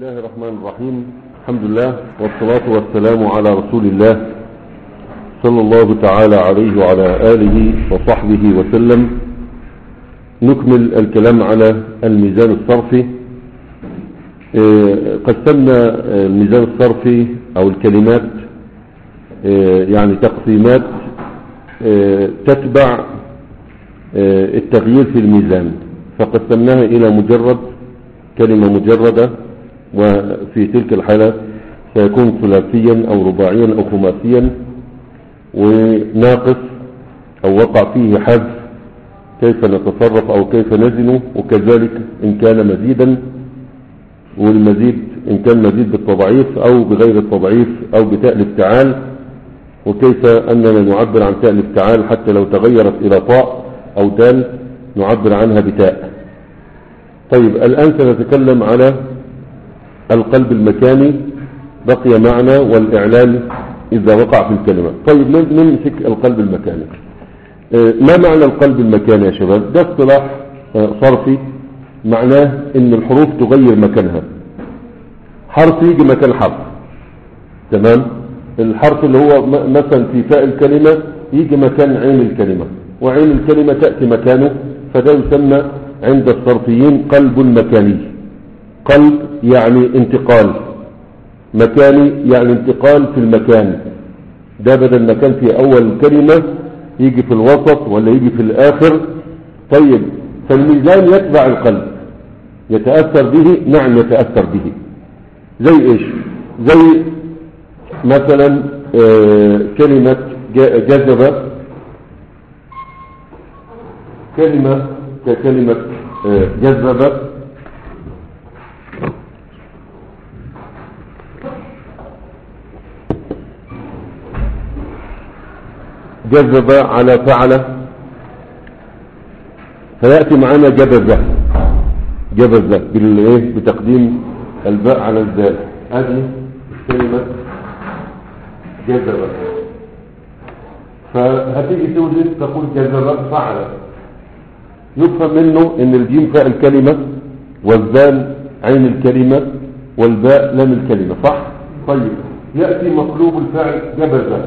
الله الرحمن الرحيم الحمد لله والصلاة والسلام على رسول الله صلى الله تعالى عليه وعلى آله وصحبه وسلم نكمل الكلام على الميزان الصرفي آه، قسمنا آه، الميزان الصرفي أو الكلمات آه، يعني تقسيمات آه، تتبع آه، التغيير في الميزان فقسمناها إلى مجرد كلمة مجردة وفي تلك الحالة سيكون ثلاثيا أو رباعيا أو خماسيا وناقص أو وقع فيه حذف كيف نتصرف أو كيف نزنه وكذلك إن كان مزيدا والمزيد إن كان مزيد بالتضعيف أو بغير التضعيف أو بتاء الافتعال وكيف أننا نعبر عن تاء الافتعال حتى لو تغيرت إلى طاء أو دال نعبر عنها بتاء طيب الآن سنتكلم على القلب المكاني بقي معنا والإعلان إذا وقع في الكلمة طيب نمسك القلب المكاني آه، ما معنى القلب المكاني يا شباب ده اصطلاح آه، صرفي معناه ان الحروف تغير مكانها حرف يجي مكان حرف تمام الحرف اللي هو م- مثلا في فاء الكلمة يجي مكان عين الكلمة وعين الكلمة تأتي مكانه فده يسمى عند الصرفيين قلب مكاني قلب يعني انتقال مكاني يعني انتقال في المكان ده بدل ما كان في اول الكلمة يجي في الوسط ولا يجي في الاخر طيب فالميزان يتبع القلب يتأثر به نعم يتأثر به زي ايش زي مثلا آه، كلمة ج- جذب كلمة ككلمة آه، جذب جذب على فعل فيأتي معنا جبذة جبذة بالإيه بتقديم الباء على الزال هذه كلمة جذب فهتيجي توجد تقول جذب فعل يفهم منه ان الجيم فاء الكلمة والذال عين الكلمة والباء لام الكلمة صح طيب يأتي مقلوب الفعل جبذة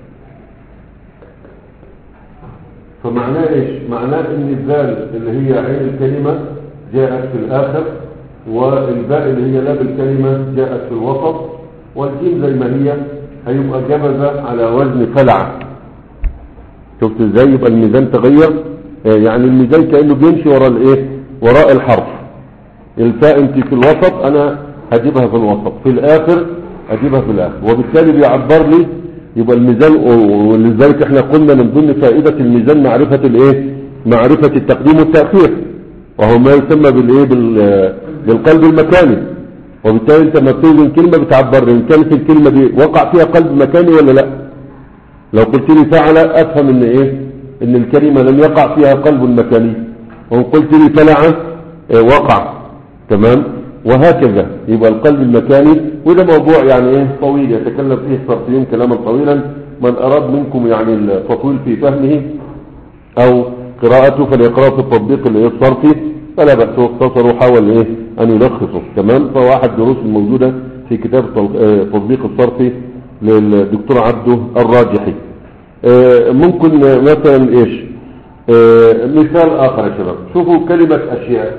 فمعناه ايش معناه ان الذال اللي هي عين الكلمة جاءت في الاخر والباء اللي هي لام الكلمة جاءت في الوسط والجيم زي ما هي هيبقى جبذة على وزن فلع شفت ازاي يبقى الميزان تغير آه، يعني الميزان كأنه بيمشي وراء الايه وراء الحرف الفاء انت في الوسط انا هجيبها في الوسط في الاخر اجيبها في الاخر وبالتالي بيعبر لي يبقى الميزان و- ولذلك احنا قلنا من ضمن فائدة الميزان معرفة الايه معرفة التقديم والتأخير وهو ما يسمى بالايه بال- بالقلب المكاني وبالتالي انت لما بتوزن كلمة بتعبر لي ان كانت الكلمة دي وقع فيها قلب مكاني ولا لا لو قلت لي فعل افهم ان ايه ان الكلمة لم يقع فيها قلب مكاني وان قلت لي فلع اه، وقع تمام وهكذا يبقى القلب المكاني وده موضوع يعني ايه طويل يتكلم فيه الصرفيين كلاما طويلا من اراد منكم يعني التطويل في فهمه او قراءته فليقرأ في التطبيق اللي ايه الصرفي فلا بأس اختصر وحاول ايه ان يلخصه تمام فهو احد الدروس الموجودة في كتاب التل- اه، تطبيق الصرفي للدكتور عبده الراجحي آه، ممكن آه، مثلا ايش آه، مثال اخر يا شباب شوفوا كلمة اشياء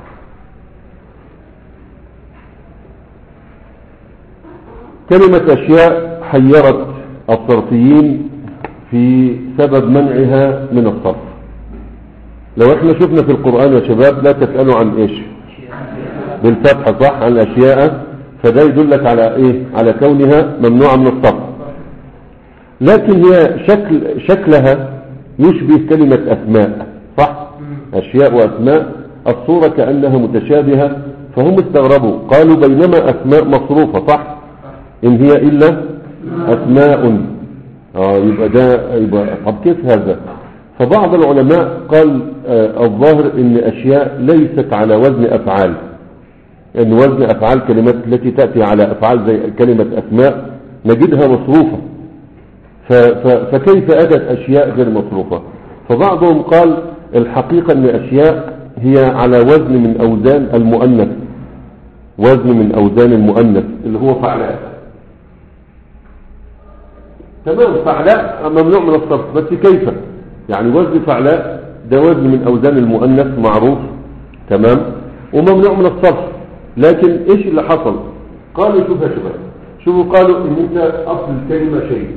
كلمة اشياء حيرت الصرفيين في سبب منعها من الصرف لو احنا شفنا في القرآن يا شباب لا تسألوا عن ايش بالفتح صح عن اشياء فده يدلك على ايه على كونها ممنوعة من الصرف لكن هي شكل شكلها يشبه كلمة أسماء صح أشياء وأسماء الصورة كأنها متشابهة فهم استغربوا قالوا بينما أسماء مصروفة صح إن هي إلا أسماء آه يبقى ده يبقى طب كيف هذا فبعض العلماء قال آه الظاهر إن أشياء ليست على وزن أفعال إن وزن أفعال كلمات التي تأتي على أفعال زي كلمة أسماء نجدها مصروفة ف- ف- فكيف أتت أشياء غير مصروفة فبعضهم قال الحقيقة أن أشياء هي على وزن من أوزان المؤنث وزن من أوزان المؤنث اللي هو فعلاء تمام فعلاء ممنوع من الصرف بس كيف يعني وزن فعلاء ده وزن من أوزان المؤنث معروف تمام وممنوع من الصرف لكن ايش اللي حصل قالوا شوف يا شباب شوفوا قالوا ان انت اصل الكلمة شيء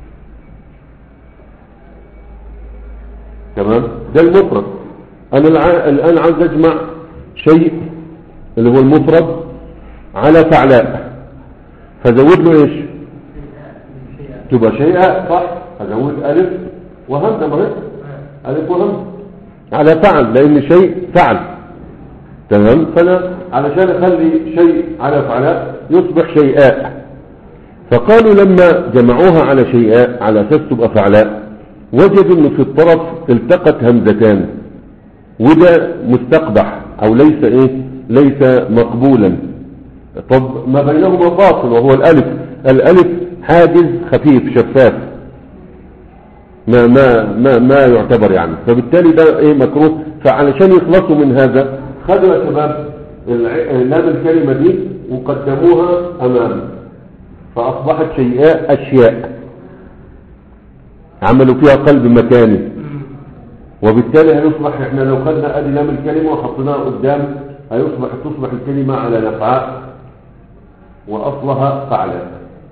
تمام ده المفرد انا الع- الان عايز اجمع شيء اللي هو المفرد على فعلاء فزود له ايش تبقى شيئا صح ازود الف وهمزه ما هي الف وهمزه على فعل لان شيء فعل تمام فانا علشان اخلي شيء على فعلاء يصبح شيئاء فقالوا لما جمعوها على شيئاء على اساس تبقى فعلاء وجدوا ان في الطرف التقت همزتان وده مستقبح او ليس ايه ليس مقبولا طب ما بينهما فاصل وهو الالف الالف حاجز خفيف شفاف ما ما ما ما يعتبر يعني فبالتالي ده ايه مكروه فعلشان يخلصوا من هذا خدوا يا شباب الع- لام الكلمه دي وقدموها امام فاصبحت شيئاء اشياء عملوا فيها قلب مكاني وبالتالي هيصبح احنا لو خدنا ادي لام الكلمه وحطيناها قدام هيصبح تصبح الكلمه على نفعاء واصلها فعلا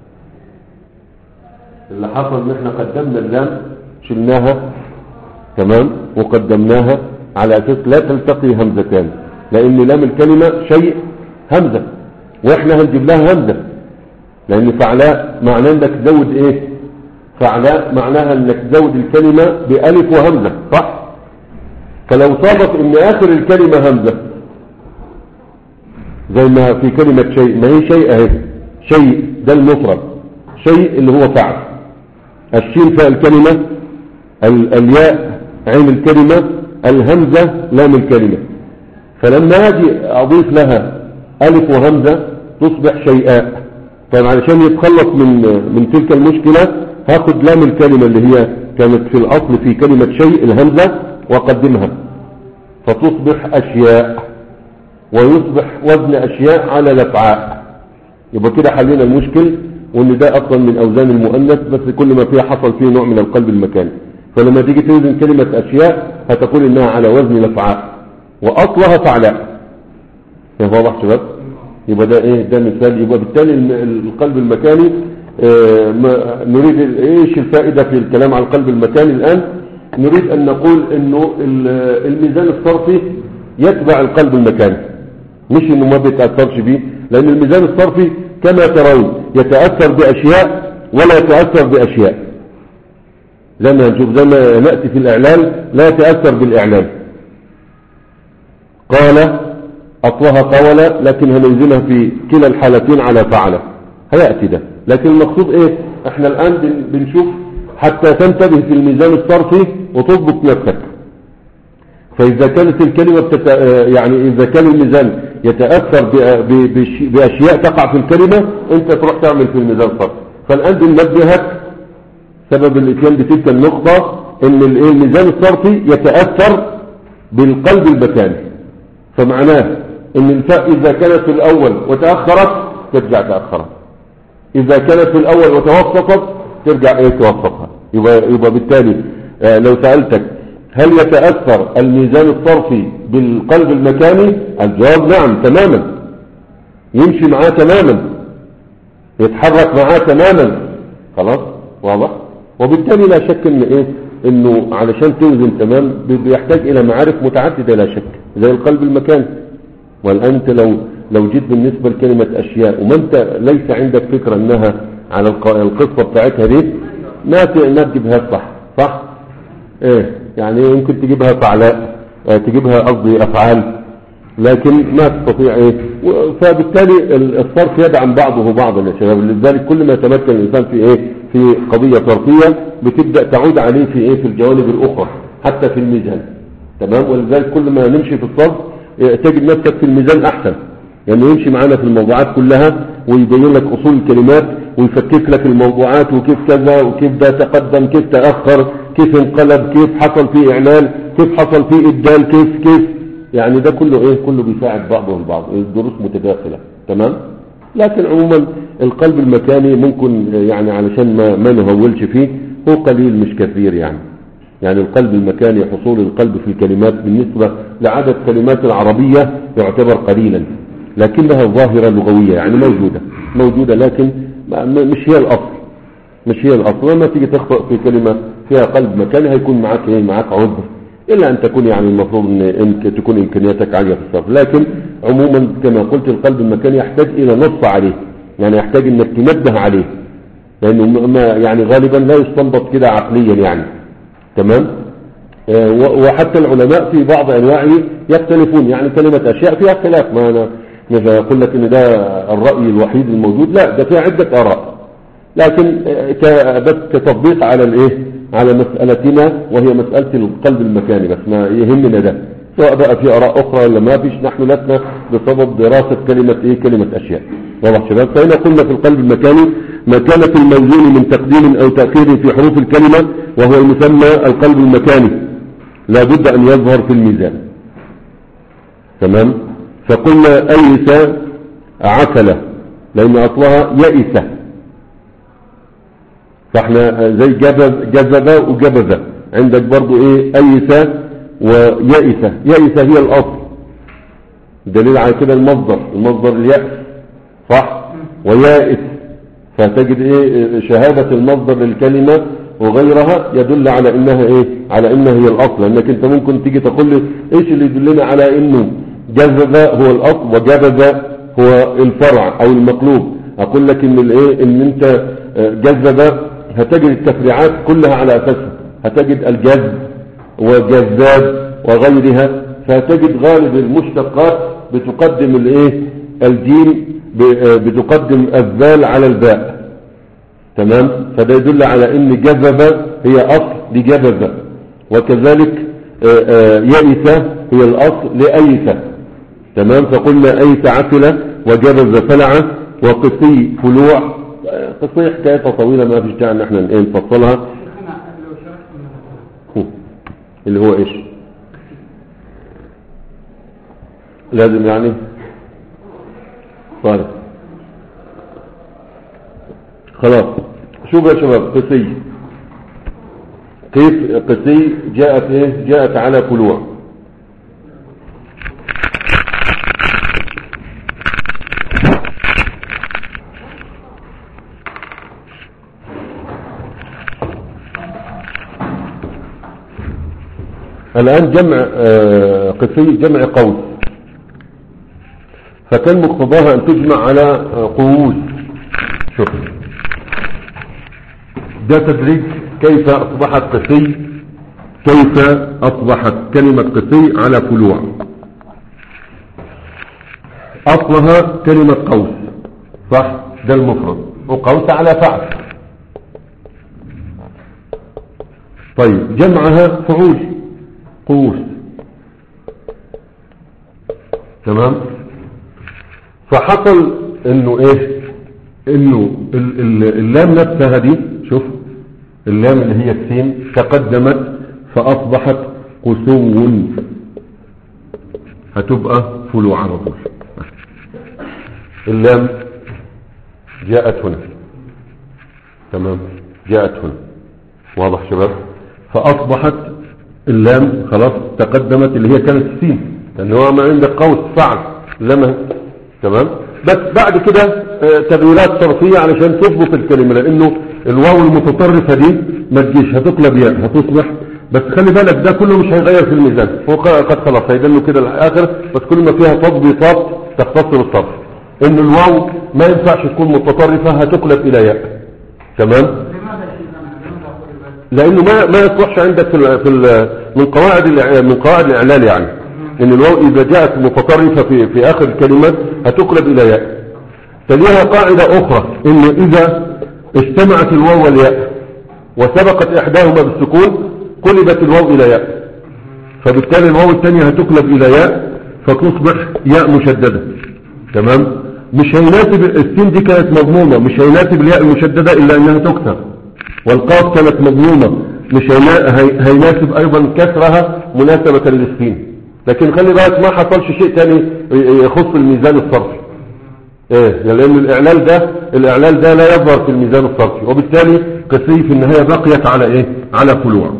اللي حصل ان احنا قدمنا اللام شلناها تمام وقدمناها على اساس لا تلتقي همزتان لان لام الكلمه شيء همزه واحنا هنجيب لها همزه لان فعلاء معناه انك تزود ايه فعلاء معناها انك تزود الكلمه بالف وهمزه صح فلو صادف ان اخر الكلمه همزه زي ما في كلمه شيء ما هي شيء اهي شيء ده المفرد شيء اللي هو فعل الشين فاء الكلمه ال- الياء عين الكلمه الهمزه لام الكلمه فلما اجي اضيف لها الف وهمزه تصبح شيئاء طيب علشان يتخلص من من تلك المشكله هاخد لام الكلمه اللي هي كانت في الاصل في كلمه شيء الهمزه واقدمها فتصبح اشياء ويصبح وزن اشياء على الافعاء يبقى كده حلينا المشكل وان ده اصلا من اوزان المؤنث بس كل ما فيها حصل فيه نوع من القلب المكاني فلما تيجي توزن كلمة اشياء هتقول انها على وزن الافعاء واصلها فعلاء يا واضح شباب يبقى ده ايه ده مثال يبقى بالتالي الم- القلب المكاني آه، ما- نريد ال- ايش الفائدة في الكلام عن القلب المكاني الان نريد ان نقول انه ال- الميزان الصرفي يتبع القلب المكاني مش انه ما بيتأثرش بيه لان الميزان الصرفي كما ترون يتأثر باشياء ولا يتأثر باشياء زي ما نشوف زي ما نأتي في الاعلان لا يتأثر بالاعلان قال اصلها قول لكن هننزلها في كلا الحالتين على فعل هيأتي ده لكن المقصود ايه احنا الان بن- بنشوف حتى تنتبه في الميزان الصرفي وتضبط نفسك فإذا كانت الكلمة بتت... آه، يعني إذا كان الميزان يتأثر ب... ب... بش... بأشياء تقع في الكلمة أنت تروح تعمل في الميزان صرف فالآن بننبهك سبب الإتيان بتلك النقطة إن ال- إيه الميزان الصرفي يتأثر بالقلب المكاني فمعناه إن الفاء إذا كانت في الأول وتأخرت ترجع تأخرت إذا كانت في الأول وتوسطت ترجع إيه توسطها يبقى, يبقى بالتالي آه، لو سألتك هل يتأثر الميزان الصرفي بالقلب المكاني الجواب نعم تماما يمشي معاه تماما يتحرك معاه تماما خلاص واضح وبالتالي لا شك ان ايه انه علشان توزن تمام بي- بيحتاج الى معارف متعدده لا شك زي القلب المكاني والان انت لو لو جيت بالنسبه لكلمه اشياء وما انت ليس عندك فكره انها على الق- القصه بتاعتها دي ما ت- ما تجيبها صح صح ايه يعني يمكن تجيبها فعلاء آه، تجيبها قصدي افعال لكن ما تستطيع ايه و- فبالتالي ال- الصرف يدعم بعضه بعضا يا شباب لذلك كل ما يتمكن الانسان في ايه في قضيه صرفيه بتبدا تعود عليه في ايه في الجوانب الاخرى حتى في الميزان تمام ولذلك كل ما نمشي في الصرف إيه، تجد نفسك في الميزان احسن لانه يعني يمشي معانا في الموضوعات كلها ويبين لك اصول الكلمات ويفكك لك الموضوعات وكيف كذا وكيف ده تقدم كيف تاخر كيف انقلب كيف حصل فيه اعلان كيف حصل فيه ابدال كيف كيف يعني ده كله ايه كله بيساعد بعضه البعض الدروس متداخله تمام لكن عموما القلب المكاني ممكن يعني علشان ما, ما نهولش فيه هو قليل مش كثير يعني يعني القلب المكاني حصول القلب في الكلمات بالنسبة لعدد كلمات العربية يعتبر قليلا لكنها ظاهرة لغوية يعني موجودة موجودة لكن مش هي الأصل مش هي الأصل لما تيجي تخطئ في كلمة فيها قلب مكاني هيكون معك ايه معك عذر إلا أن تكون يعني المفروض أن إنك تكون إمكانياتك عالية في الصرف لكن عموما كما قلت القلب المكاني يحتاج إلى نص عليه يعني يحتاج أنك تنبه عليه لأنه ما يعني غالبا لا يستنبط كده عقليا يعني تمام آه، وحتى العلماء في بعض أنواعه يختلفون يعني كلمة أشياء فيها خلاف ما أنا مش أقول لك إن ده الرأي الوحيد الموجود لا ده فيها عدة آراء لكن آه، بس كتطبيق على الإيه على مسألتنا وهي مسألة القلب المكاني بس ما يهمنا ده سواء بقى في آراء أخرى ولا ما فيش نحن لسنا بصدد دراسة كلمة إيه كلمة أشياء واضح شباب فهنا قلنا في القلب المكاني مكانة الموزون من تقديم أو تأخير في حروف الكلمة وهو المسمى القلب المكاني لا بد أن يظهر في الميزان تمام فقلنا أيس عسل لأن أصلها يئس فاحنا زي جذب جذب وجبذ عندك برضو ايه أيس ويئس يئس هي الأصل دليل على كده المصدر المصدر اليأس صح ويائس فتجد ايه شهادة المصدر للكلمة وغيرها يدل على انها ايه على انها هي الاصل لانك انت ممكن تيجي تقول لي ايش اللي يدلنا على انه جذب هو الاصل وجذب هو الفرع او المقلوب اقول لك ان الايه ان انت آه، جذب هتجد التفريعات كلها على اساسها هتجد الجذب وجذاب وغيرها فتجد غالب المشتقات بتقدم الايه الجيم آه، بتقدم الذال على الباء تمام فده يدل على ان جذب هي اصل لجذب وكذلك آه، آه، يئس هي الاصل لأيس تمام فقلنا أيس عسل وجبز فلع وقصي فلوع قصي حكاية طويلة ما فيش داعي ان احنا نفصلها اللي هو ايش لازم يعني طيب خلاص شوف يا شباب قسي كيف قسي جاءت ايه جاءت على فلوع الآن جمع آه، قسي جمع قوس فكان مقتضاها أن تجمع على آه، قووس شوف ده تدريج كيف أصبحت قسي كيف أصبحت كلمة قسي على فلوع أصلها كلمة قوس صح ده المفرد وقوس على فعل طيب جمعها فعوش قوس تمام فحصل انه ايه انه اللام نفسها دي شوف اللام اللي هي السين تقدمت فاصبحت قسو هتبقى فلوع على طول اللام جاءت هنا تمام جاءت هنا واضح شباب فاصبحت اللام خلاص تقدمت اللي هي كانت السين لان هو ما عندك قوس فعل لما تمام بس بعد كده آه، تغييرات صرفية علشان تضبط الكلمة لانه الواو المتطرفة دي ما تجيش هتقلب ياء هتصبح بس خلي بالك ده كله مش هيغير في الميزان هو قد خلاص هيدنه كده الاخر بس كل ما فيها تضبيطات تختص بالصرف ان الواو ما ينفعش تكون متطرفة هتقلب الى ياء تمام لانه ما ما يصلحش عندك في في من قواعد من قواعد الاعلان يعني ان الواو اذا جاءت متطرفه في في اخر الكلمه هتقلب الى ياء تليها قاعده اخرى ان اذا اجتمعت الواو والياء وسبقت احداهما بالسكون قلبت الواو الى ياء فبالتالي الواو الثانيه هتقلب الى ياء فتصبح ياء مشدده تمام مش هيناسب السين دي كانت مضمومه مش هيناسب الياء المشدده الا انها تكسر والقاف كانت مضمومة مش هيناسب ايضا كسرها مناسبة للسين لكن خلي بالك ما حصلش شيء تاني يخص الميزان الصرفي ايه لان الاعلال ده الاعلال ده لا يظهر في الميزان الصرفي وبالتالي قسي في النهاية بقيت على ايه على فلوع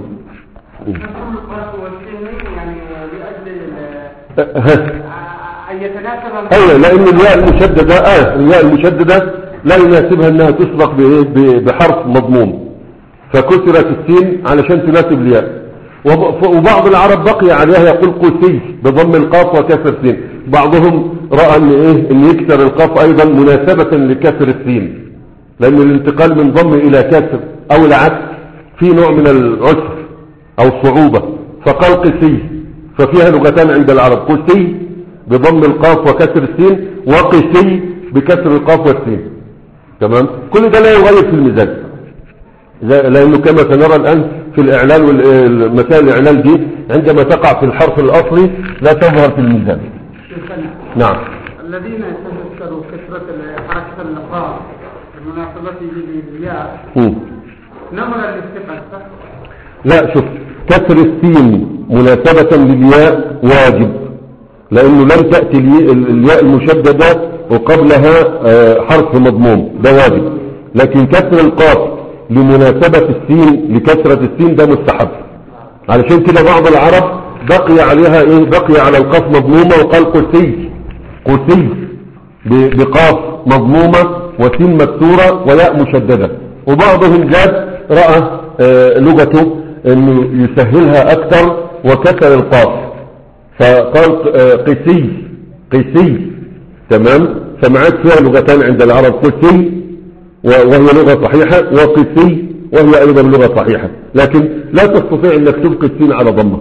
القاف والسين يعني لأجل أه، ها. ال- أن يتناسب ايوه لان الياء المشددة اه الياء المشددة لا يناسبها انها تسبق بايه ب- بحرف مضموم فكسرت السين علشان تناسب الياء وب- ف- وبعض العرب بقي عليها يقول قسي بضم القاف وكسر السين بعضهم رأى ان ايه ان يكسر القاف ايضا مناسبة لكسر السين لان الانتقال من ضم الى كسر او العكس في نوع من العسر او الصعوبة فقال قسي ففيها لغتان عند العرب قسي بضم القاف وكسر السين وقسي بكسر القاف والسين تمام كل ده لا يغير في الميزان زي- لانه كما سنرى الان في الاعلان والمسائل الاعلان دي عندما تقع في الحرف الاصلي لا تظهر في الميزان شيخنا نعم الذين تذكروا كثرة حركة النقاط بمناسبته للياء مم. نظرا للثقل صح؟ لا شوف كسر السين مناسبة للياء واجب لأنه لم تأتي الي- الياء المشددة وقبلها آه، حرف مضموم ده واجب لكن كسر القاف لمناسبة السين لكسرة السين ده مستحب علشان كده بعض العرب بقي عليها ايه بقي على القاف مضمومة وقال قسي قسي ب- بقاف مضمومة وسين مكسورة وياء مشددة وبعضهم زاد رأى آه، لغته انه يسهلها اكثر وكسر القاف فقال آه، قسي قسي تمام فمعك فيها لغتان عند العرب قسي و- وهي لغة صحيحة وقسي وهي ايضا لغة صحيحة لكن لا تستطيع انك تبقي السين على ضمه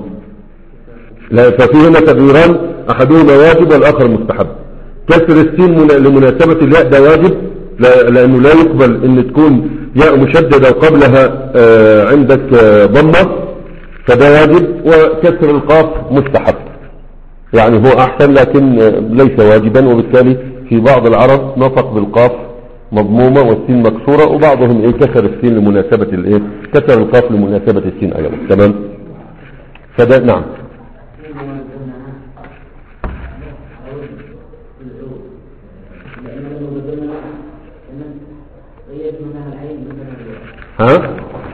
لا ففي هنا تغييران احدهما واجب والاخر مستحب كسر السين من- لمناسبة الياء ده واجب لا- لانه لا يقبل ان تكون ياء مشددة وقبلها آه، عندك آه، ضمة فده واجب وكسر القاف مستحب يعني هو احسن لكن آه، ليس واجبا وبالتالي في بعض العرب نطق بالقاف مضمومة والسين مكسورة وبعضهم ايه كسر السين لمناسبة الايه كسر القاف لمناسبة السين ايضا تمام فده نعم ها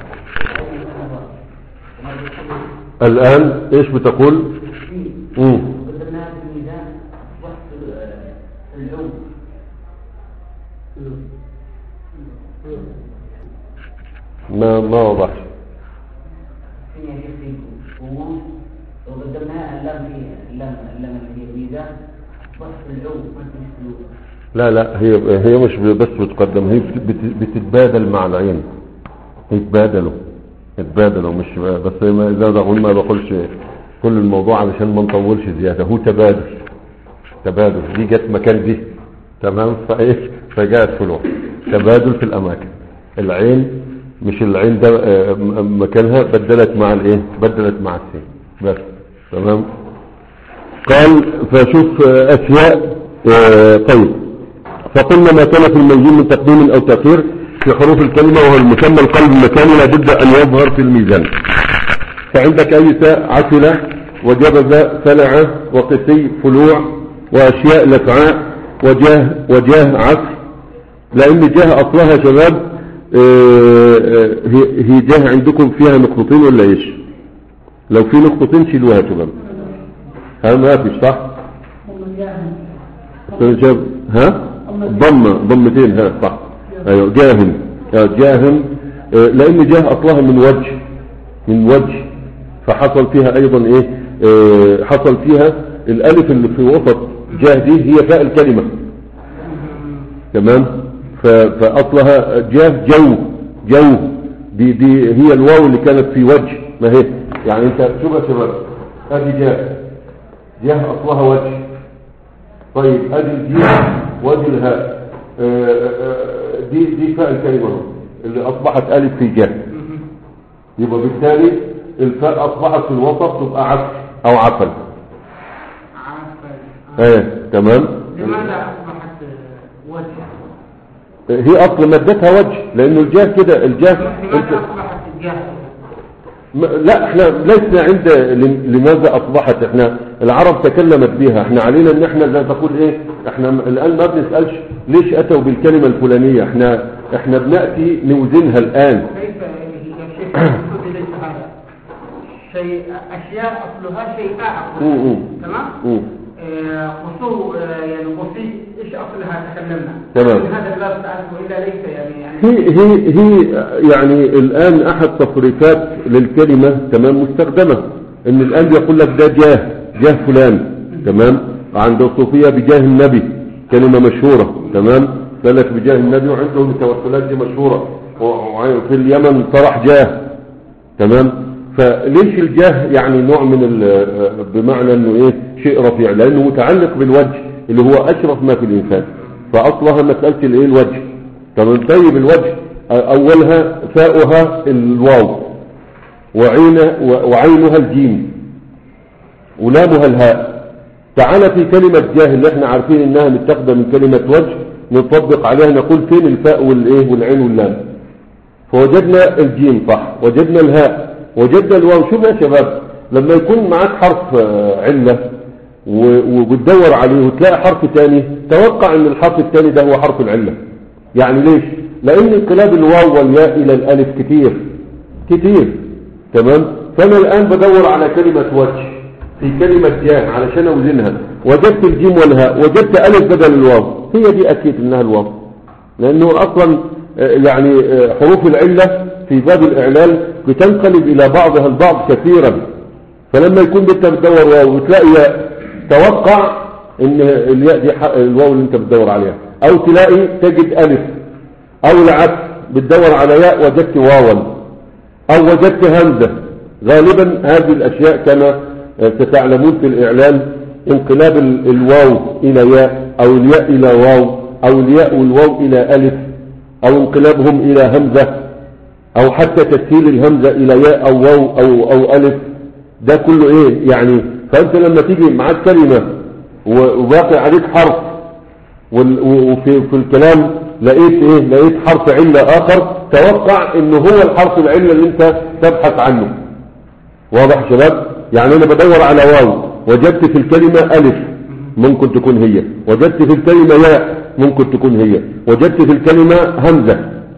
الآن ايش بتقول مم. ما ما وضحش وقدمناها اللام فيها اللام اللام اللي هي الميزان وصف العو ما تنسلوه لا لا هي هي مش بس بتقدم هي بت- بت- بتتبادل مع العين يتبادلوا يتبادلوا مش بس ما اذا بقول ما بقولش كل الموضوع علشان ما نطولش زياده هو تبادل تبادل دي جت مكان دي تمام فايه فجاءت فلوح تبادل في الاماكن العين مش العين ده آه، م- مكانها بدلت مع الايه بدلت مع السين بس تمام قال فشوف آه، اشياء آه، طيب فقلنا ما كان في الميزين من تقديم او تاخير في حروف الكلمه وهو المسمى القلب المكاني لابد ان يظهر في الميزان فعندك ايس عسل وجبز فلع وقسي فلوع واشياء لفعاء وجاه وجاه عسل لان جاه اصلها شباب آه، آه، هي هي جاه عندكم فيها نقطتين ولا ايش لو في نقطتين شيلوها يا شباب ها ما فيش صح شباب ها ضمة ضمتين ها صح ايوه جاهم آه، جاهم آه، لان جاه اصلها من وجه من وجه فحصل فيها ايضا ايه آه، حصل فيها الالف اللي في وسط جاه دي هي فاء الكلمة تمام ف- فاصلها جاه جو جو دي دي هي الواو اللي كانت في وجه ما هي يعني انت شوف يا شباب ادي جاه جاه اصلها وجه طيب ادي الجيم وادي الهاء آه، آه، دي دي فاء الكلمه اهو، اللي اصبحت الف في جاه يبقى بالتالي الفاء اصبحت في الوسط تبقى عسل او عسل عفوا ايه تمام لماذا أصبحت وجه؟ هي اصل مادتها وجه لانه الجاه كده الجاه لماذا انت أصبحت جاه؟ م- لا احنا لسنا عند لم- لماذا اصبحت احنا العرب تكلمت بها احنا علينا ان احنا زي تقول ايه احنا م- الان ما بنسالش ليش اتوا بالكلمه الفلانيه احنا احنا بناتي نوزنها الان كيف يا شيخ المقصود ليس هذا شيء اشياء اصلها شيء اخر مم، مم. تمام مم. آه، خصو آه، يعني وفي ايش اصلها تكلمنا تمام. من هذا لا تعرفه الا ليس يعني يعني هي هي هي يعني الآن أحد تصريفات للكلمة تمام مستخدمة إن الآن يقول لك ده جاه جاه فلان تمام عند الصوفية بجاه النبي كلمة مشهورة تمام قال لك بجاه النبي وعندهم التوسلات دي مشهورة وفي اليمن طرح جاه تمام فليش الجاه يعني نوع من ال- بمعنى انه ايه شيء رفيع لانه متعلق بالوجه اللي هو اشرف ما في الانسان فاصلها مساله الايه الوجه تمام طيب الوجه اولها فاؤها الواو وعين وعينها الجيم ولامها الهاء تعال في كلمة جاه اللي احنا عارفين انها متاخده من كلمة وجه نطبق عليها نقول فين الفاء والايه والعين واللام فوجدنا الجيم صح وجدنا الهاء وجدنا الواو شوف يا شباب لما يكون معاك حرف آه، علة و- وبتدور عليه وتلاقي حرف تاني توقع ان الحرف التاني ده هو حرف العلة يعني ليش لان انقلاب الواو والياء الى الالف كتير كتير تمام فانا الان بدور على كلمة وجه في كلمة جاه علشان اوزنها وجدت الجيم والهاء وجدت الف بدل الواو هي دي اكيد انها الواو لانه اصلا آه، يعني آه، حروف العلة في باب الاعلال بتنقلب الى بعضها البعض كثيرا فلما يكون انت بتدور واو وتلاقي ياء توقع ان الياء دي ح- الواو اللي انت بتدور عليها او تلاقي تجد الف او العكس بتدور على ياء وجدت واوا او وجدت همزة غالبا هذه الاشياء كما آه، ستعلمون في الاعلان انقلاب ال- الواو الى ياء او الياء الى واو او الياء والواو الى الف او انقلابهم الى همزة او حتى تسهيل الهمزة الى ياء او واو او, أو الف ده كله ايه يعني فانت لما تيجي معاك كلمة و- وباقي عليك حرف وال- و- وفي في الكلام لقيت ايه لقيت حرف علة اخر توقع انه هو الحرف العلة اللي انت تبحث عنه واضح يا شباب يعني انا بدور على واو وجدت في الكلمة الف ممكن تكون هي وجدت في الكلمة ياء ممكن تكون هي وجدت في الكلمة همزة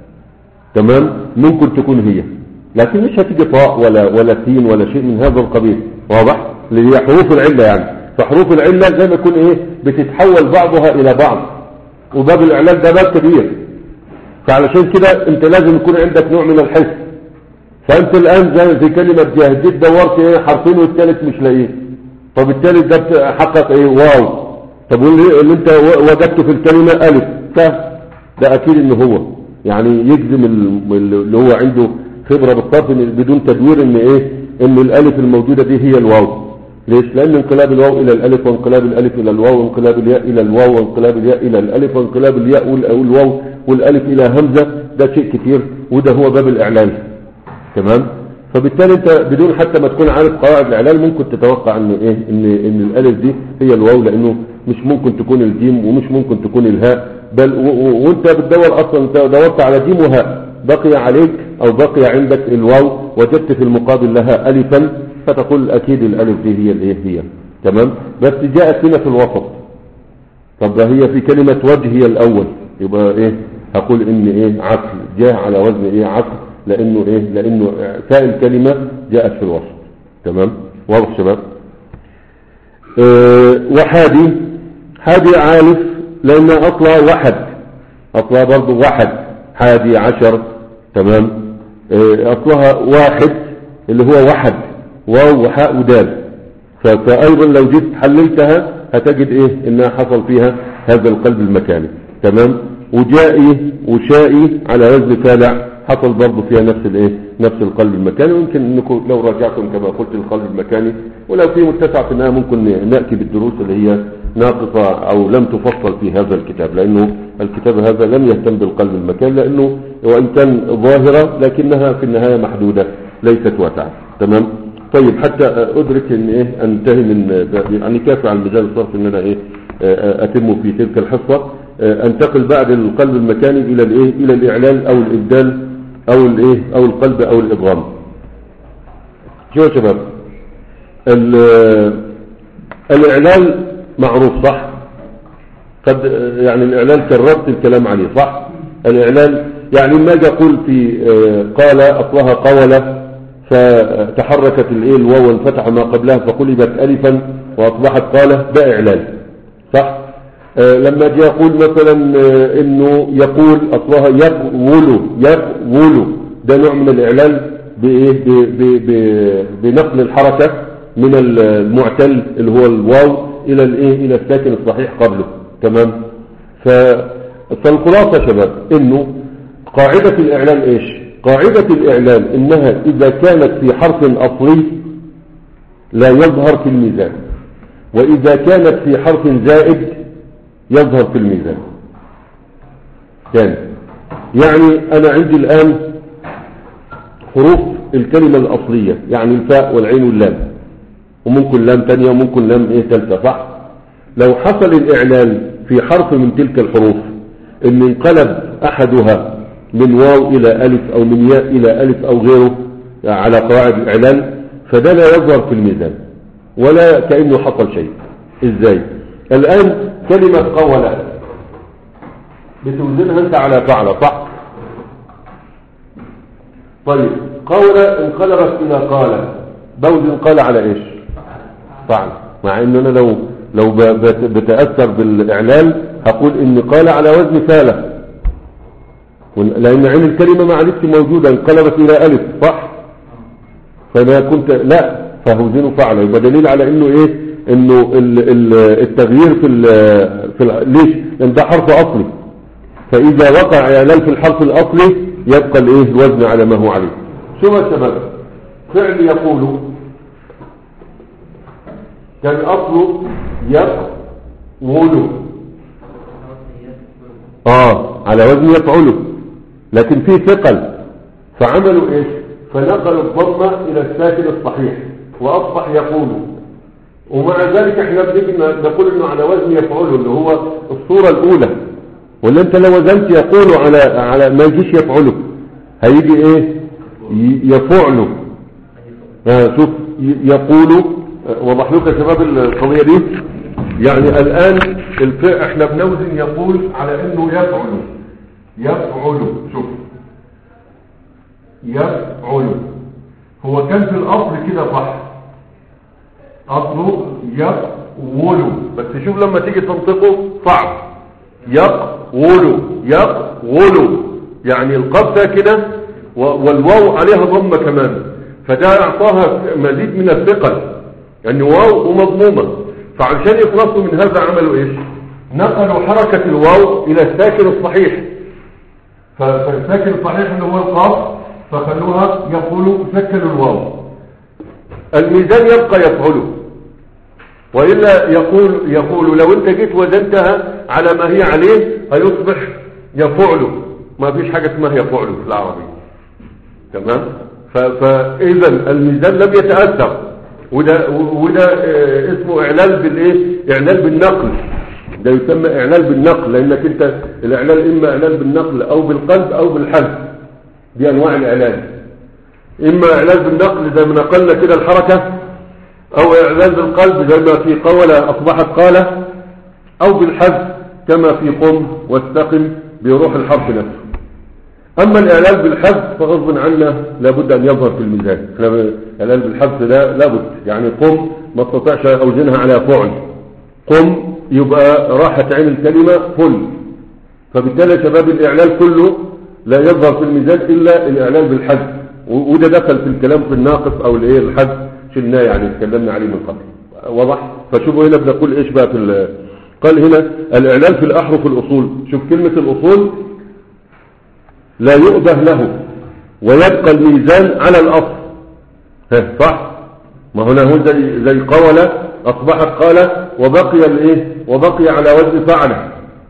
تمام ممكن تكون هي لكن مش هتيجي طاء ولا ولا سين ولا شيء من هذا القبيل واضح اللي هي حروف العلة يعني فحروف العلة زي ما يكون ايه بتتحول بعضها الى بعض وباب الاعلان ده باب كبير فعلشان كده انت لازم يكون عندك نوع من الحس فانت الان زي في كلمة جاه جيت دورت ايه حرفين والثالث مش لاقيه طب الثالث ده بتحقق ايه واو طب واللي اللي انت و- وجدته في الكلمة الف ف ده اكيد ان هو يعني يجزم ال- اللي هو عنده خبرة بالصرف إن- بدون تدوير ان ايه ان الالف الموجودة دي هي الواو ليش لان انقلاب الواو الى الالف وانقلاب الالف الى الواو وانقلاب الياء الى الواو وانقلاب الياء الى الالف وانقلاب الياء وال- والواو والالف الى همزة ده شيء كتير وده هو باب الاعلان تمام فبالتالي انت بدون حتى ما تكون عارف قواعد الاعلان ممكن تتوقع ان ايه ان ان الالف دي هي الواو لانه مش ممكن تكون الجيم ومش ممكن تكون الهاء بل و- و- وانت بتدور اصلا انت دورت على جيم وهاء بقي عليك او بقي عندك الواو وجدت في المقابل لها الفا فتقول اكيد الالف دي هي الايه هي تمام بس جاءت هنا في الوسط طب ده هي في كلمة وجه هي الأول يبقى إيه هقول إن إيه عقل جاء على وزن إيه عقل لأنه إيه لأنه تاء الكلمة جاءت في الوسط تمام واضح شباب أه وحادي حادي عالف لأن أصلها وحد أصلها برضو وحد حادي عشر تمام أه أصلها واحد اللي هو وحد واو وحاء ودال ف- فأيضا لو جيت حللتها هتجد ايه انها حصل فيها هذا القلب المكاني تمام وجائي وشائي على وزن فالع حصل برضه فيها نفس الايه نفس القلب المكاني ويمكن انكم لو راجعتم كما قلت القلب المكاني ولو في متسع في النهايه ممكن ناتي بالدروس اللي هي ناقصه او لم تفصل في هذا الكتاب لانه الكتاب هذا لم يهتم بالقلب المكاني لانه وان كان ظاهره لكنها في النهايه محدوده ليست واسعه تمام طيب حتى ادرك ان ايه انتهي من يعني كافي على المجال الصرف ان انا ايه اتم في تلك الحصة انتقل بعد القلب المكاني الى الايه الى الاعلان او الابدال او الايه او القلب او الادغام شو يا شباب ال- الاعلان معروف صح قد يعني الإعلال كررت الكلام عليه صح الإعلال يعني ما أجي أقول في آه، قال أصلها قولة فتحركت الايه الواو وانفتح ما قبلها فقلبت ألفا وأصبحت قالة ده إعلال صح آه، لما أجي أقول مثلا آه، إنه يقول أصلها يقول يقول ده نوع من الإعلال بإيه ب- ب- ب- بنقل الحركة من المعتل اللي هو الواو إلى الإيه إلى الساكن الصحيح قبله تمام ف... فالخلاصة يا شباب إنه قاعدة الإعلان إيش قاعدة الإعلان إنها إذا كانت في حرف أصلي لا يظهر في الميزان وإذا كانت في حرف زائد يظهر في الميزان ثاني يعني أنا عندي الآن حروف الكلمة الأصلية يعني الفاء والعين واللام وممكن لام تانية وممكن لام ايه تالتة صح لو حصل الإعلان في حرف من تلك الحروف ان انقلب أحدها من واو إلى ألف أو من ياء إلى ألف أو غيره على قواعد الإعلان فده لا يظهر في الميزان ولا كأنه حصل شيء ازاي الآن كلمة قولة بتوزنها انت على فعل صح طيب قولة انقلبت إلى قال بوزن قال على ايش فعل مع ان انا لو لو ب- بت- بتأثر بالإعلان هقول ان قال على وزن فالة ون- لأن عين الكلمة ما عادتش موجودة انقلبت إلى ألف صح فأنا كنت لا فهوزنه فعلا يبقى دليل على انه ايه انه ال- ال- التغيير في ال في ال ليش لان ده حرف اصلي فاذا وقع اعلان في الحرف الاصلي يبقى الايه الوزن على ما هو عليه شو يا شباب فعل يقول كان اصله يقول اه على وزن يفعله لكن في ثقل فعملوا ايش فنقلوا الضمة الى الساكن الصحيح واصبح يقول ومع ذلك احنا بنيجي نقول انه على وزن يفعله اللي هو الصورة الاولى ولا انت لو وزنت يقول على على ما يجيش يفعله هيجي ايه ي- يفعله آه شوف ي- يقول آه، وضح لكم يا شباب القضية دي يعني الآن الف... احنا بنوزن يقول على انه يفعل يفعل شوف يفعل هو كان في الاصل كده صح اصله يقول بس شوف لما تيجي تنطقه صعب يقول يقول يعني القاف ساكنه و- والواو عليها ضمه كمان فده اعطاها مزيد من الثقل يعني واو ومضمومه فعشان يخلصوا من هذا عملوا ايش نقلوا حركه الواو الى الساكن الصحيح ف- فالساكن الصحيح اللي هو القاف فخلوها يقولوا سكنوا الواو الميزان يبقى يفعله وإلا يقول يقول لو انت جيت وزنتها على ما هي عليه هيصبح يفعله ما فيش حاجة اسمها يفعله في العربي تمام ف- فإذا الميزان لم يتأثر وده, وده آه، اسمه إعلال بالإيه إعلال بالنقل ده يسمى إعلال بالنقل لأنك انت الإعلال إما إعلال بالنقل أو بالقلب أو بالحذف دي أنواع الإعلال إما إعلان بالنقل زي ما نقلنا كده الحركة أو إعلان بالقلب زي ما في قولة أصبحت قالة أو بالحذف كما في قم واستقم بروح الحرف نفسه أما الإعلان بالحذف فغصب عنا لابد أن يظهر في الميزان احنا الإعلان بالحذف ده لابد يعني قم ما استطيعش أوزنها على فعل قم يبقى راحت عين الكلمة فل فبالتالي يا شباب الإعلان كله لا يظهر في الميزان إلا الإعلان بالحذف و- وده دخل في الكلام في الناقص أو الإيه الحذف شلناه يعني اتكلمنا عليه من قبل واضح فشوفوا هنا بنقول إيش بقى في ال- قال هنا الإعلان في الأحرف الأصول شوف كلمة الأصول لا يؤبه له ويبقى الميزان على الأصل ها صح ما هنا هو زي زي قولة أصبحت قالة وبقي الإيه وبقي على وزن فعله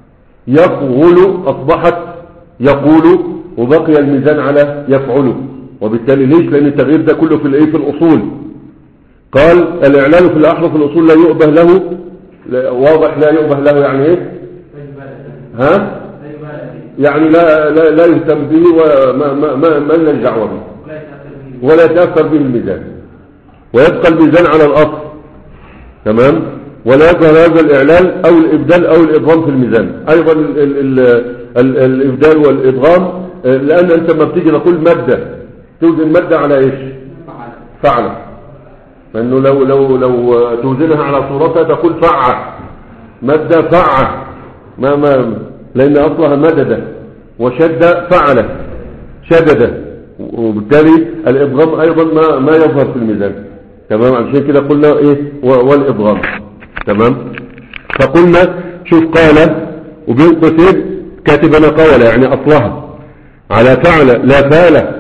يقول أصبحت يقول وبقي الميزان على يفعل وبالتالي ليش لأن التغيير ده كله في الإيه في الأصول قال الإعلان في الأحرف الأصول لا يؤبه له لا- واضح لا يؤبه له يعني إيه ها يعني لا لا, لا يهتم به وما ما ما ما لنا دعوه به ولا يتأثر به الميزان ويبقى الميزان على الأصل تمام ولا يظهر هذا الإعلال أو الإبدال أو الإضغام في الميزان أيضا ال ال ال ال الإبدال والإضغام آه، لأن أنت لما بتيجي نقول مادة توزن مادة على إيش فعل فإنه لو لو لو توزنها على صورتها تقول فعة مادة فعة ما ما لأن أصلها مددة وشد فعل شدد وبالتالي الإضغام أيضا ما ما يظهر في الميزان تمام عشان كده قلنا إيه و- والإضغام تمام فقلنا شوف قال وبين قوسين كاتبنا قول يعني أصلها على فعل لا فعل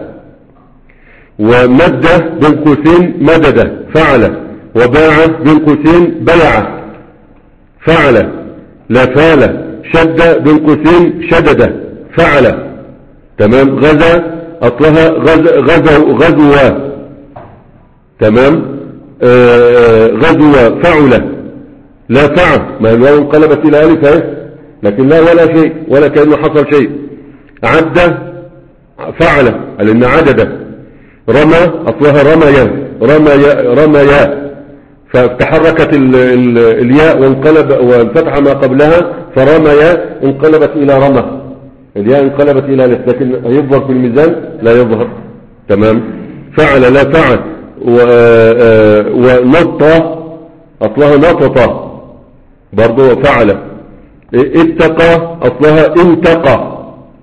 ومد بين قوسين مدد فعل وباع بين قوسين بلع فعل لا فعل شد بين قوسين شدد فعل تمام غزا اصلها غز غزو غزوة تمام آه غزو فعل لا فعل ما هي الواو انقلبت الى الف اهي لكن لا ولا شيء ولا كانه حصل شيء عد فعل لان عدد رمى اصلها رميا رميا رميا فتحركت ال ال الياء وانقلب وانفتح ما قبلها فرميا انقلبت الى رمى الياء انقلبت الى الف لكن يظهر في الميزان لا يظهر تمام فعل لا فعل و- آه، ونط اصلها نطط برضه فعل اتقى اصلها انتقى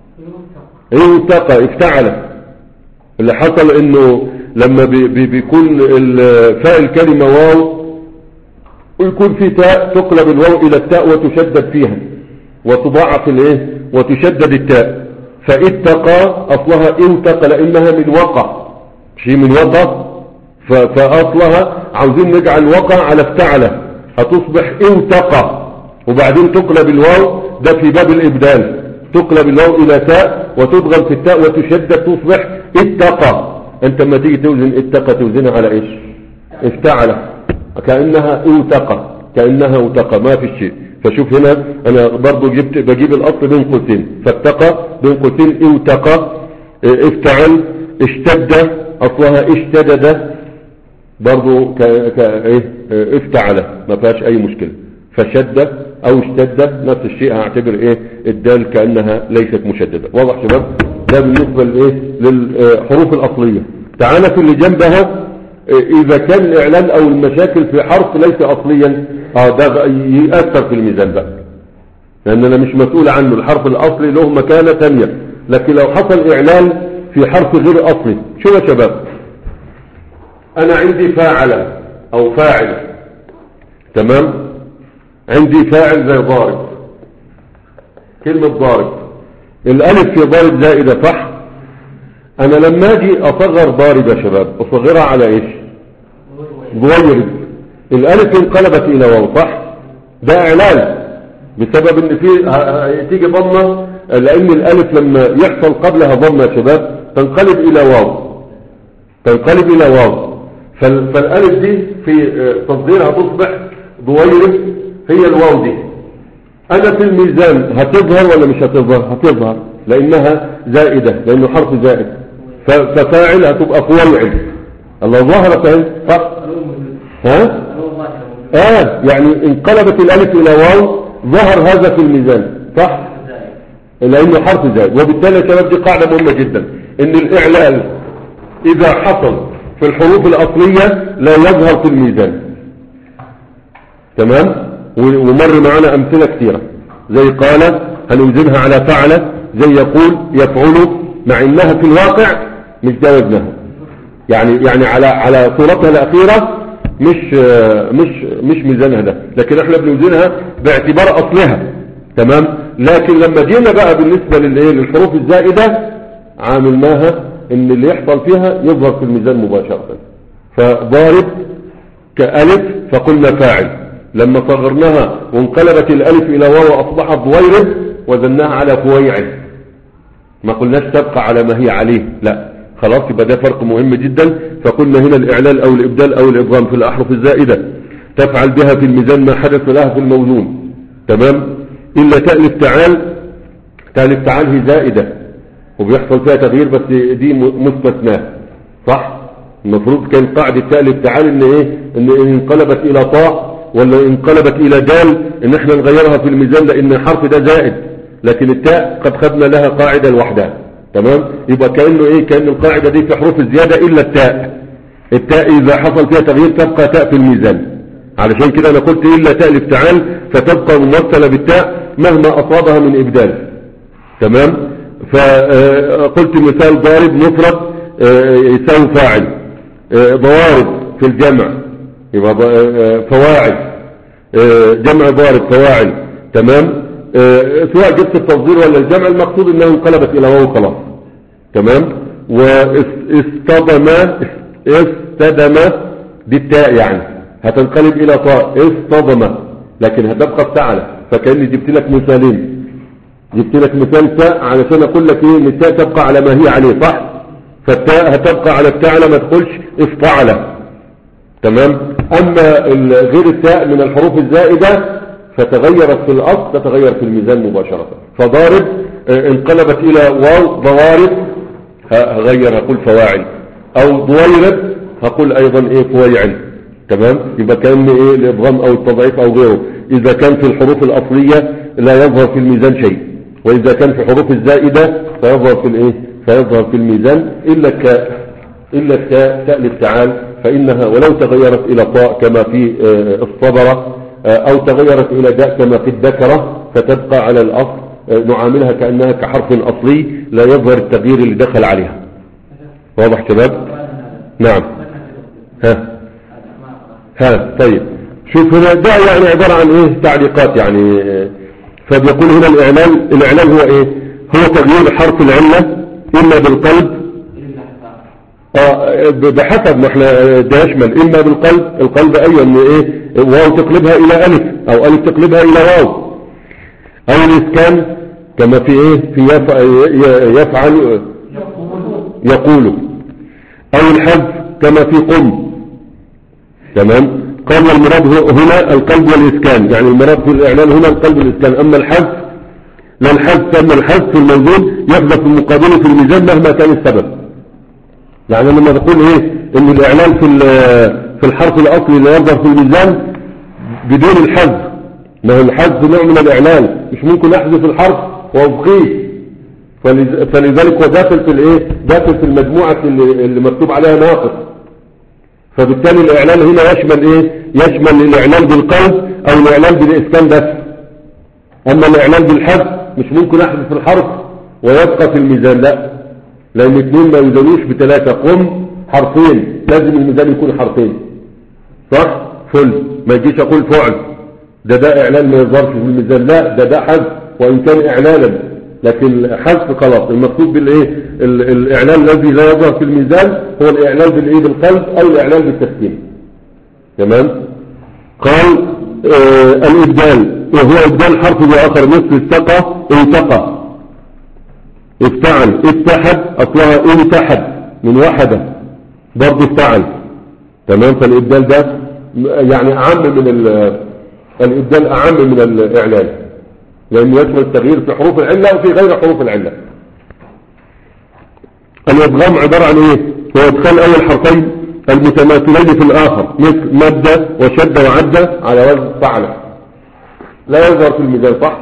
انتقى افتعل اللي حصل انه لما بي بي بيكون ال- فاء الكلمة واو ويكون في تاء تقلب الواو الى التاء وتشدد فيها وتضاعف الايه وتشدد التاء فاتقى اصلها انتقى لانها من وقع شيء من وقع ف- فاصلها عاوزين نجعل وقع على افتعله هتصبح انتقى وبعدين تقلب الواو ده في باب الابدال تقلب الواو الى تاء وتضغم في التاء وتشدد تصبح اتقى انت لما تيجي توزن اتقى توزنها على ايش افتعل كأنها اوتقى كأنها اوتقى ما في شيء فشوف هنا انا برضو جبت بجيب الاصل بين قوسين فاتقى بين قوسين اوتقى اه، افتعل اشتد اصلها اشتدد برضو ك... ك... ايه اه، افتعل ما فيهاش اي مشكلة فشد او اشتد نفس الشيء هعتبر ايه الدال كأنها ليست مشددة واضح شباب ده بالنسبة لايه للحروف الاصلية تعالى في اللي جنبها اذا كان الاعلان او المشاكل في حرف ليس اصليا اه ده بقى يأثر في الميزان بقى لان انا مش مسؤول عنه الحرف الاصلي له مكانة تانية لكن لو حصل اعلان في حرف غير اصلي شو يا شباب انا عندي فاعل او فاعل تمام عندي فاعل زي ضارب كلمة ضارب الالف في ضارب زائدة صح انا لما اجي اصغر ضارب يا شباب اصغرها على ايش ضويرب الالف انقلبت الى واو صح ده اعلان بسبب ان في ه- ه- تيجي ضمه لان الالف لما يحصل قبلها ضمه يا شباب تنقلب الى واو تنقلب الى واو فال- فالالف دي في آه، تصغيرها تصبح ضويرب هي الواو دي انا في الميزان هتظهر ولا مش هتظهر هتظهر لانها زائدة لانه حرف زائد ف- ففاعل هتبقى فويعل الله ظهرت اهي صح ها اه يعني انقلبت الالف الى واو ظهر هذا في الميزان صح لانه حرف زائد وبالتالي يا شباب دي قاعدة مهمة جدا ان الاعلال اذا حصل في الحروف الاصلية لا يظهر في الميزان تمام و- ومر معنا امثلة كثيرة زي قال هنوزنها على فعل زي يقول يفعل مع انها في الواقع مش ده وزنها يعني يعني على على صورتها الاخيرة مش آه، مش مش ميزانها ده لكن احنا بنوزنها باعتبار اصلها تمام لكن لما جينا بقى بالنسبة للايه للحروف الزائدة عاملناها ان اللي يحصل فيها يظهر في الميزان مباشرة فضارب كألف فقلنا فاعل لما صغرناها وانقلبت الألف إلى واو وأصبحت ضويرب وزناها على فويعل ما قلناش تبقى على ما هي عليه لا خلاص يبقى ده فرق مهم جدا فقلنا هنا الإعلال أو الإبدال أو الإبغام في الأحرف الزائدة تفعل بها في الميزان ما حدث لها في الموزون تمام إلا تألف تعال تألف تعال هي زائدة وبيحصل فيها تغيير بس دي م- مستثناه صح المفروض كان قاعدة تألف تعال ان ايه ان إن انقلبت الى طاء ولا انقلبت الى دال ان احنا نغيرها في الميزان لان الحرف ده زائد لكن التاء قد خدنا لها قاعدة لوحدها تمام يبقى كأنه ايه كأن القاعدة دي في حروف الزيادة الا التاء التاء اذا حصل فيها تغيير تبقى تاء في الميزان علشان كده انا قلت الا تاء الافتعال فتبقى ممثلة بالتاء مهما اصابها من ابدال تمام فقلت مثال ضارب مفرد آه، يساوي فاعل آه، ضوارب في الجمع يبقى ض- آه، فواعل آه، جمع ضارب فواعل تمام آه، سواء جبت التصدير ولا الجمع المقصود انها انقلبت الى واو خلاص تمام واستضم استدم بالتاء يعني هتنقلب الى طاء اصطدم لكن هتبقى افتعل فكاني جبت لك مثالين جبت لك مثال تاء علشان اقول لك ايه ان التاء تبقى على ما هي عليه صح فالتاء هتبقى على افتعل ما تقولش افتعل تمام اما ال- غير التاء من الحروف الزائدة فتغيرت في الاصل تتغير في الميزان مباشرة فضارب آه، انقلبت الى واو ضوارب ه- هغير هقول فواعل او ضويرب هقول ايضا ايه فويعل تمام يبقى كان ايه الابغام او التضعيف او غيره اذا كان في الحروف الاصلية لا يظهر في الميزان شيء واذا كان في حروف الزائدة فيظهر في الايه فيظهر في الميزان الا التاء إلا التاء تاء الافتعال فإنها ولو تغيرت إلى طاء كما في آه، الصبرة آه، أو تغيرت إلى داء كما في الذكرة فتبقى على الأصل آه، نعاملها كأنها كحرف أصلي لا يظهر التغيير اللي دخل عليها واضح شباب نعم ها ها طيب شوف هنا ده يعني عبارة عن ايه تعليقات يعني آه، فبيقول هنا الإعلان الإعلان هو ايه هو تغيير حرف العلة إما بالقلب آه، بحسب ما احنا ده يشمل اما بالقلب القلب ايوه ان ايه واو تقلبها الى الف او الف تقلبها الى واو او الاسكان كما في ايه في يف- ي- يفعل يقول او الحذف كما في قم تمام قال المراد هو- هنا القلب والاسكان يعني المراد في الاعلان هنا القلب والاسكان اما الحذف لا الحذف اما الحذف في الموجود يحذف المقابله في الميزان مهما كان السبب يعني لما بقول ايه ان الاعلان في ال- في الحرف الاصلي لا يظهر في الميزان بدون الحذف ما هو الحذف نوع من الاعلان مش ممكن احذف الحرف وابقيه فلذ- فلذلك هو داخل في الايه داخل في المجموعه اللي, اللي مكتوب عليها ناقص فبالتالي الاعلان هنا يشمل ايه يشمل الاعلان بالقلب او الاعلان بالاسكان بس اما الاعلان بالحذف مش ممكن احذف الحرف ويبقى في الميزان لا لان اثنين ما يزنوش بثلاثة قم حرفين لازم الميزان يكون حرفين صح فل ما يجيش اقول فعل ده ده اعلان ما يظهرش في الميزان لا ده ده حذف وان كان اعلانا لكن حذف خلاص المقصود بالايه ال- الاعلان الذي لا يظهر في الميزان هو الاعلان بالايه بالقلب او الاعلان بالتسكين تمام قال آه الابدال وهو ابدال حرف باخر مثل استقى انتقى افتعل اتحد اصلها انتحد من وحده برضه افتعل تمام فالابدال ده يعني اعم من ال- الابدال اعم من الاعلان لانه يشمل التغيير في حروف العله وفي غير حروف العله الادغام عباره عن ايه هو ادخال اول حرفين المتماثلين في الاخر مثل مد وشد وعد على وزن فعل لا يظهر في الميزان صح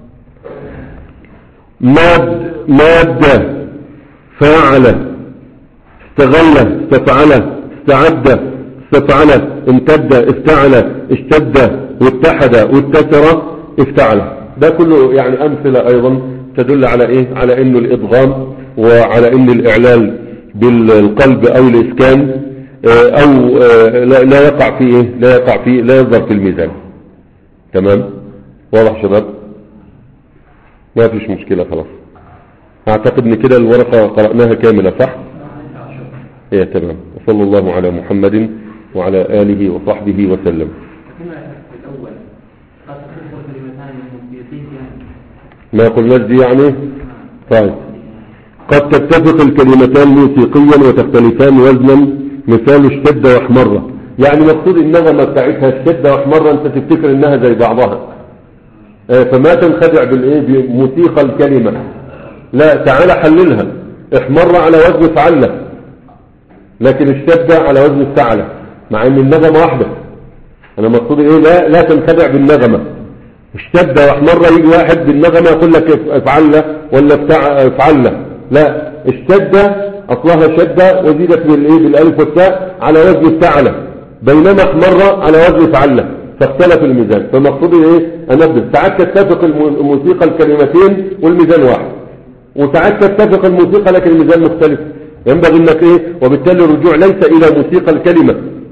ماد مادة فاعل استغل استفعل استعد استفعل امتد افتعل اشتد واتحد واتسر افتعل ده كله يعني امثلة ايضا تدل على ايه على انه الادغام وعلى ان الاعلال بالقلب او الاسكان آه، او آه، لا لا يقع فيه ايه لا يقع فيه لا يظهر في الميزان تمام واضح شباب ما فيش مشكلة خلاص اعتقد ان كده الورقة قرأناها كاملة صح ايه تمام وصلى الله على محمد وعلى آله وصحبه وسلم كما في الأول قد تخص كلمتان موسيقيتين ما قلناش دي يعني طيب قد تتفق الكلمتان موسيقيا وتختلفان وزنا مثال اشتد واحمر يعني مقصود النغمة بتاعتها اشتد واحمر انت تفتكر انها زي بعضها آه، فما تنخدع بالايه بموسيقى الكلمة لا تعالى حللها احمر على وزن فعلة لكن اشتد على وزن افتعلة مع ان النغمة واحدة انا مقصودي ايه لا لا تنخدع بالنغمة اشتد واحمر يجي واحد بالنغمة يقول لك اف- افعل له ولا بتاع افعل له لا اشتد اصلها شدة وزيدت بالايه بالالف والتاء على وزن افتعل بينما احمر على وزن فعل فاختلف الميزان فمقصودي ايه انبه ساعات تتفق الم- الموسيقى الكلمتين والميزان واحد وساعات تتفق الموسيقى لكن الميزان مختلف ينبغي انك ايه وبالتالي الرجوع ليس الى موسيقى الكلمة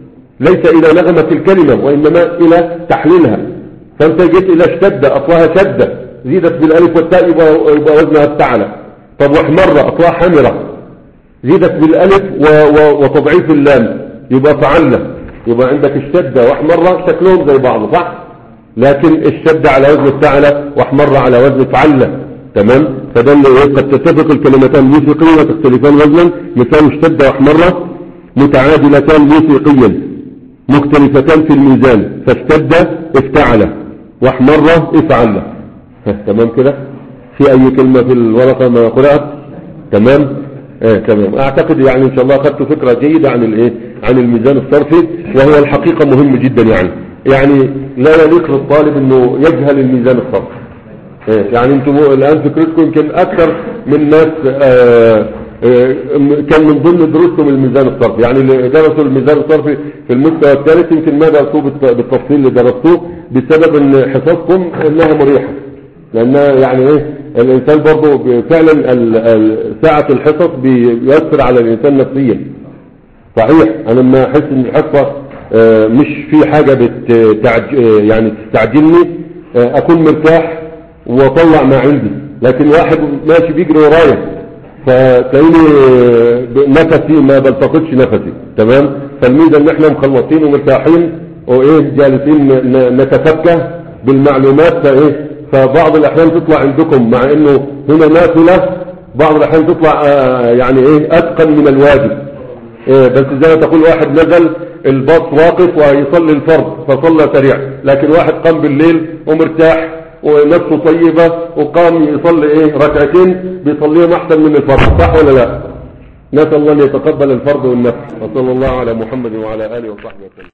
ليس الى نغمة الكلمة وانما الى تحليلها فانت جيت الى اشتد اصلها شدة زيدت بالالف والتاء يبقى, يبقى وزنها افتعل طب واحمر اصلها حمرة زيدت بالالف و و وتضعيف اللام يبقى فعلة يبقى عندك الشدة واحمر شكلهم زي بعض صح لكن الشدة على وزن افتعل واحمر على وزن فعلة تمام فده اللي إيه؟ قد تتفق الكلمتان موسيقيا وتختلفان وزنا مثال اشتد واحمر متعادلتان موسيقيا مختلفتان في الميزان فاشتد افتعل واحمر افعل ها، تمام كده في اي كلمة في الورقة ما قرأت تمام اه تمام اعتقد يعني ان شاء الله اخذت فكرة جيدة عن الايه عن الميزان الصرفي وهو الحقيقة مهم جدا يعني يعني لا يليق للطالب انه يجهل الميزان الصرفي إيه، يعني انتم الان فكرتكم يمكن اكثر من ناس آه، آه، كان من ضمن دروسهم الميزان الصرفي يعني اللي درسوا الميزان الصرفي في المستوى الثالث يمكن ما درسوه بالت- بالتفصيل اللي درستوه بسبب ان حصصكم انها مريحه لانها يعني ايه الانسان برضه ب- فعلا ال- ال- ساعه الحصص بيؤثر على الانسان نفسيا صحيح انا لما احس ان الحصه آه، مش في حاجه بتعج... آه، يعني تستعجلني آه، اكون مرتاح واطلع ما عندي لكن واحد ماشي بيجري ورايا فتلاقيني آه، ب- نفسي ما بلتقطش نفسي تمام فالميزه ان احنا مخلصين ومرتاحين وايه جالسين ن- ن- نتفكه بالمعلومات فايه فبعض الاحيان تطلع عندكم مع انه هنا نافله بعض الاحيان تطلع آه، يعني ايه اتقن من الواجب إيه بس زي ما تقول واحد نزل الباص واقف ويصلي الفرض فصلى سريع لكن واحد قام بالليل ومرتاح ونفسه طيبة وقام يصلي ايه ركعتين بيصليهم احسن من الفرض صح ولا لا نسأل الله ان يتقبل الفرض والنفس وصلى الله على محمد وعلى آله وصحبه وسلم